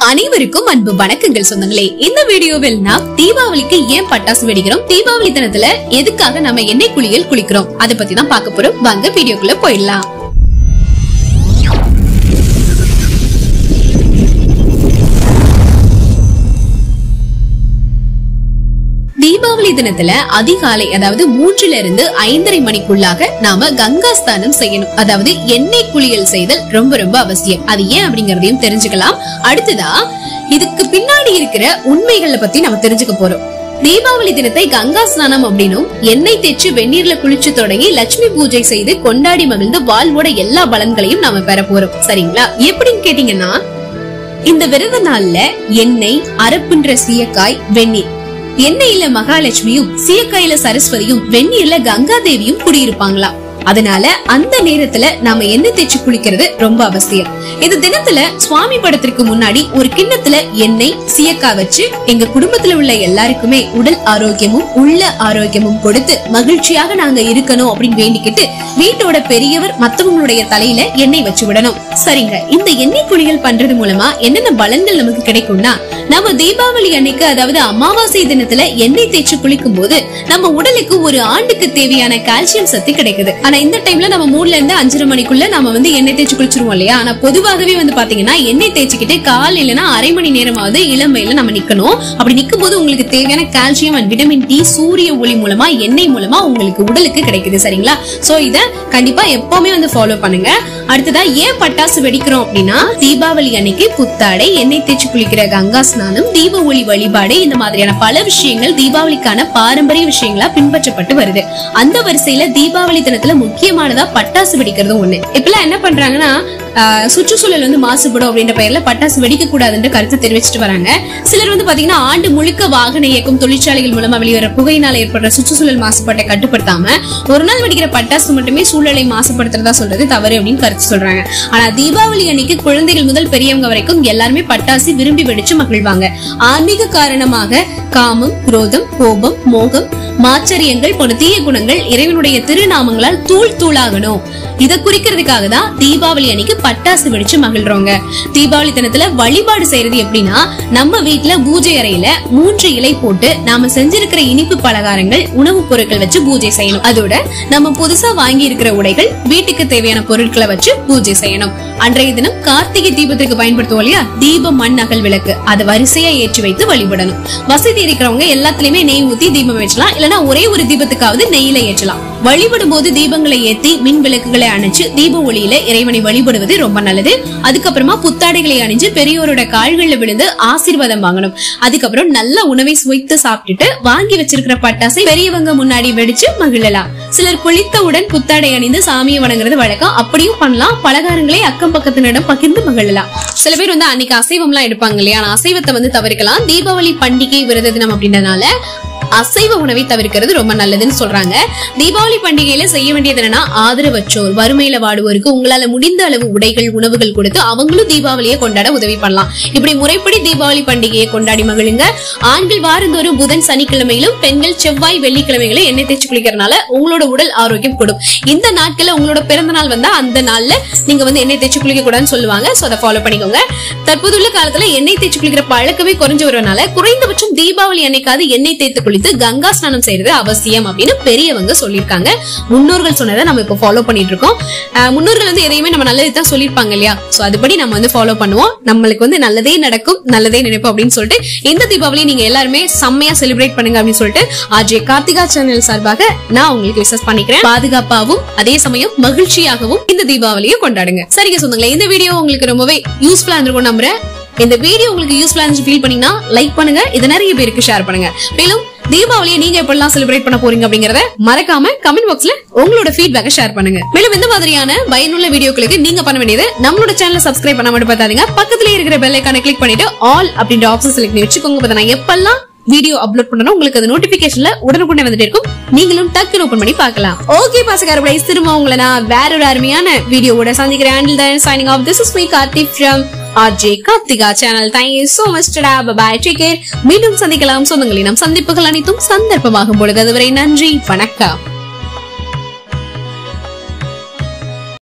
அனைவருக்கும் அன்பு வணக்கங்கள் சொந்தங்களே இந்த வீடியோவில் நாம் தீபாவளிக்கு ஏன் பட்டாசு வெடிக்கிறோம் தீபாவளி தினத்துல எதுக்காக நம்ம எண்ணெய் குளியல் குளிக்கிறோம் அதை பத்தி தான் பார்க்க போறோம் வாங்க வீடியோக்குள்ள போயிடலாம் தீபாவளி தினத்துல அதிகாலை அதாவது மூன்றுல இருந்து ஐந்தரை மணிக்குள்ளாக நாம கங்கா ஸ்நானம் செய்யணும் அதாவது எண்ணெய் குளியல் செய்தல் ரொம்ப ரொம்ப அவசியம் அது ஏன் அப்படிங்கறதையும் தெரிஞ்சுக்கலாம் அடுத்ததா இதுக்கு பின்னாடி இருக்கிற உண்மைகளை பத்தி நம்ம தெரிஞ்சுக்க போறோம் தீபாவளி தினத்தை கங்கா ஸ்நானம் அப்படின்னும் எண்ணெய் தேய்ச்சி வெந்நீர்ல குளிச்சு தொடங்கி லட்சுமி பூஜை செய்து கொண்டாடி மகிழ்ந்து வாழ்வோட எல்லா பலன்களையும் நாம பெற போறோம் சரிங்களா எப்படின்னு கேட்டீங்கன்னா இந்த விரத நாள்ல எண்ணெய் அரப்புன்ற சீயக்காய் வெந்நீர் எண்ணெயில மகாலட்சுமியும் சீயக்காயில சரஸ்வதியும் வெந்நீர்ல கங்கா தேவியும் குடியிருப்பாங்களாம் அதனால அந்த நேரத்துல நாம எண்ணெய் தேய்ச்சி குளிக்கிறது ரொம்ப அவசியம் இந்த தினத்துல சுவாமி படத்திற்கு முன்னாடி ஒரு கிண்ணத்துல எண்ணெய் சீயக்காய் வச்சு எங்க குடும்பத்துல உள்ள எல்லாருக்குமே உடல் ஆரோக்கியமும் உள்ள ஆரோக்கியமும் கொடுத்து மகிழ்ச்சியாக நாங்க இருக்கணும் அப்படின்னு வேண்டிக்கிட்டு வீட்டோட பெரியவர் மத்தவங்களுடைய தலையில எண்ணெய் வச்சு விடணும் சரிங்க இந்த எண்ணெய் குளியல் பண்றது மூலமா என்னென்ன பலன்கள் நமக்கு கிடைக்கும்னா நம்ம தீபாவளி அன்னைக்கு அதாவது அமாவாசை தினத்துல எண்ணெய் தேய்ச்சி குளிக்கும் போது நம்ம உடலுக்கு ஒரு ஆண்டுக்கு தேவையான கால்சியம் சத்து கிடைக்குது ஆனா இந்த டைம்ல நம்ம மூணுல இருந்து அஞ்சரை மணிக்குள்ள நம்ம வந்து எண்ணெய் தேய்ச்சி குளிச்சிருவோம் இல்லையா ஆனா பொதுவாகவே வந்து பாத்தீங்கன்னா எண்ணெய் தேய்ச்சிக்கிட்டு கால் இல்லைன்னா அரை மணி நேரமாவது இளமையில நம்ம நிக்கணும் அப்படி நிக்கும் போது உங்களுக்கு தேவையான கால்சியம் அண்ட் விட்டமின் டி சூரிய ஒளி மூலமா எண்ணெய் மூலமா உங்களுக்கு உடலுக்கு கிடைக்குது சரிங்களா சோ இத கண்டிப்பா எப்பவுமே வந்து ஃபாலோ பண்ணுங்க அடுத்ததா ஏன் பட்டாசு வெடிக்கிறோம் அப்படின்னா தீபாவளி அன்னைக்கு புத்தாடை எண்ணெய் தேய்ச்சி குளிக்கிற கங்கா ஸ்நானம் தீப ஒளி வழிபாடு இந்த மாதிரியான பல விஷயங்கள் தீபாவளிக்கான பாரம்பரிய விஷயங்களா பின்பற்றப்பட்டு வருது அந்த வரிசையில தீபாவளி தினத்துல முக்கியமானதா பட்டாசு வெடிக்கிறதும் ஒண்ணு இப்பெல்லாம் என்ன பண்றாங்கன்னா ஆஹ், சுற்றுச்சூழல் வந்து மாசுபடும் அப்படின்ற பெயர்ல பட்டாசு வெடிக்க கூடாதுன்ற கருத்து தெரிவிச்சிட்டு வராங்க சிலர் வந்து பாத்தீங்கன்னா ஆண்டு முழுக்க வாகன இயக்கும் தொழிற்சாலைகள் மூலமா வெளிவர புகையினால ஏற்படுற சுற்றுச்சூழல் மாசுபாட்டை கட்டுப்படுத்தாம ஒரு நாள் வெடிக்கிற பட்டாசு மட்டுமே சூழலை மாசுபடுத்துறதா சொல்றது தவறு அப்படின்னு கருத்து சொல்றாங்க ஆனா தீபாவளி அன்னைக்கு குழந்தைகள் முதல் பெரியவங்க வரைக்கும் எல்லாருமே பட்டாசு விரும்பி வெடிச்சு மகிழ்வாங்க ஆன்மீக காரணமாக காமம் குரோதம் கோபம் மோகம் மாச்சரியங்கள் போன்ற தீய குணங்கள் இறைவனுடைய திருநாமங்களால் தூள் தூளாகணும் இத குறிக்கிறதுக்காக தான் தீபாவளி அன்னைக்கு பட்டாசு வெடிச்சு மகிழ்றோங்க தீபாவளி தினத்துல வழிபாடு செய்யறது எப்படின்னா நம்ம வீட்ல பூஜை அறையில மூன்று இலை போட்டு நாம செஞ்சிருக்கிற இனிப்பு பலகாரங்கள் உணவுப் பொருட்கள் வச்சு பூஜை செய்யணும் அதோட நம்ம புதுசா வாங்கி இருக்கிற உடைகள் வீட்டுக்கு தேவையான பொருட்களை வச்சு பூஜை செய்யணும் அன்றைய தினம் கார்த்திகை தீபத்துக்கு பயன்படுத்துவோம் இல்லையா தீப மண் அகல் விளக்கு அதை வரிசையா ஏற்றி வைத்து வழிபடணும் வசதி இருக்கிறவங்க எல்லாத்துலயுமே நெய் ஊத்தி தீபம் ஏற்றலாம் இல்லனா ஒரே ஒரு தீபத்துக்காவது நெய்யில ஏற்றலாம் வழிபடும் போது தீபங்களை ஏத்தி மின் விளக்குகளை அணைச்சு தீப ஒளியில இறைவனை வழிபடுவது ரொம்ப நல்லது அதுக்கப்புறமா புத்தாடைகளை அணிஞ்சு பெரியோரோட கால்கள்ல விழுந்து ஆசீர்வாதம் வாங்கணும் அதுக்கப்புறம் நல்ல உணவை சுவைத்து சாப்பிட்டுட்டு வாங்கி வச்சிருக்கிற பட்டாசை பெரியவங்க முன்னாடி வெடிச்சு மகிழலாம் சிலர் குளித்தவுடன் புத்தாடை அணிந்து சாமியை வணங்குறது வழக்கம் அப்படியும் பண்ணலாம் பலகாரங்களை அக்கம் பக்கத்தினரிடம் பகிர்ந்து மகிழலாம் சில பேர் வந்து அன்னைக்கு அசைவம்லாம் எடுப்பாங்க இல்லையா ஆனா அசைவத்தை வந்து தவிர்க்கலாம் தீபாவளி பண்டிகை விரத தினம் அப்படின்றனால அசைவ உணவை தவிர்க்கிறது ரொம்ப நல்லதுன்னு சொல்றாங்க தீபாவளி பண்டிகையில செய்ய வேண்டியது என்னன்னா ஆதரவற்றோர் வறுமையில வாடுவோருக்கு உங்களால முடிந்த அளவு உடைகள் உணவுகள் கொடுத்து அவங்களும் தீபாவளியை கொண்டாட உதவி பண்ணலாம் இப்படி முறைப்படி தீபாவளி பண்டிகையை கொண்டாடி மகிழுங்க ஆண்கள் வாரந்தோறும் புதன் சனிக்கிழமையிலும் பெண்கள் செவ்வாய் வெள்ளிக்கிழமைகளும் எண்ணெய் தேய்ச்சி குளிக்கிறதுனால உங்களோட உடல் ஆரோக்கியம் கூடும் இந்த நாட்கள்ல உங்களோட பிறந்த நாள் வந்தா அந்த நாள்ல நீங்க வந்து எண்ணெய் தேய்ச்சி குளிக்க கூடாதுன்னு சொல்லுவாங்க சோ அதை ஃபாலோ பண்ணிக்கோங்க தற்போதுள்ள காலத்துல எண்ணெய் தேய்ச்சி குளிக்கிற பழக்கமே குறைஞ்சு வருவனால குறைந்தபட்சம் தீபாவளி அன்னைக்காவது எண்ணெய் தேய்த்து குளித்து கங்கா ஸ்நானம் செய்யறது அவசியம் அப்படின்னு பெரியவங்க சொல்லியிருக்காங்க முன்னோர்கள் சொன்னதை நம்ம இப்போ ஃபாலோ பண்ணிட்டு இருக்கோம் அஹ் முன்னோர்கள் வந்து எதையுமே நம்ம நல்லது தான் சொல்லியிருப்பாங்க இல்லையா சோ அதுபடி நம்ம வந்து ஃபாலோ பண்ணுவோம் நம்மளுக்கு வந்து நல்லதே நடக்கும் நல்லதே நினைப்போம் அப்படின்னு சொல்லிட்டு இந்த தீபாவளி நீங்க எல்லாருமே செம்மையா செலிப்ரேட் பண்ணுங்க அப்படின்னு சொல்லிட்டு ஆர்ஜே கார்த்திகா சேனல் சார்பாக நான் உங்களுக்கு விசஸ் பண்ணிக்கிறேன் பாதுகாப்பாகவும் அதே சமயம் மகிழ்ச்சியாகவும் இந்த தீபாவளியை கொண்டாடுங்க சரிங்க சொந்தங்களே இந்த வீடியோ உங்களுக்கு ரொம்பவே யூஸ்ஃபுல்லா இருந்திருக்கும் நம்புறேன் இந்த வீடியோ உங்களுக்கு யூஸ்ஃபுல்லா இருந்து ஃபீல் பண்ணீங்கன்னா லைக் பண்ணுங்க இதை நிறைய பேருக்கு ஷேர் பண்ணுங்க மேலும் தீபாவளியை நீங்க எப்படிலாம் செலிப்ரேட் பண்ண போறீங்க அப்படிங்கறத மறக்காம கமெண்ட் பாக்ஸ்ல உங்களோட ஃபீட்பேக்கை ஷேர் பண்ணுங்க மேலும் இந்த மாதிரியான பயனுள்ள வீடியோக்களுக்கு நீங்க பண்ண வேண்டியது நம்மளோட சேனலை சப்ஸ்கிரைப் பண்ண மட்டும் பார்த்தாதீங்க பக்கத்துல இருக்கிற பெல் ஐக்கானை கிளிக் பண்ணிட்டு ஆல் அப்படின்ற ஆப்ஷன் செலக்ட் பண்ணி வச்சுக்கோங்க பார்த்தா நான் எப்பெல்லாம் வீடியோ அப்லோட் பண்ணணும் உங்களுக்கு அது நோட்டிபிகேஷன்ல உடனுக்குடனே வந்துட்டே இருக்கும் நீங்களும் டக்குன்னு ஓபன் பண்ணி பார்க்கலாம் ஓகே பாசகார பிரைஸ் திரும்ப உங்களை நான் வேற ஒரு அருமையான வீடியோவோட சந்திக்கிறேன் until then signing off this is me Karthik from RJ Karthika channel thank you so much tata bye bye take care மீண்டும் சந்திக்கலாம் சொந்தங்களினம் சந்திப்புகள் அனைத்தும் சந்தர்ப்பமாகும் பொழுது அதுவரை நன்றி வணக்கம்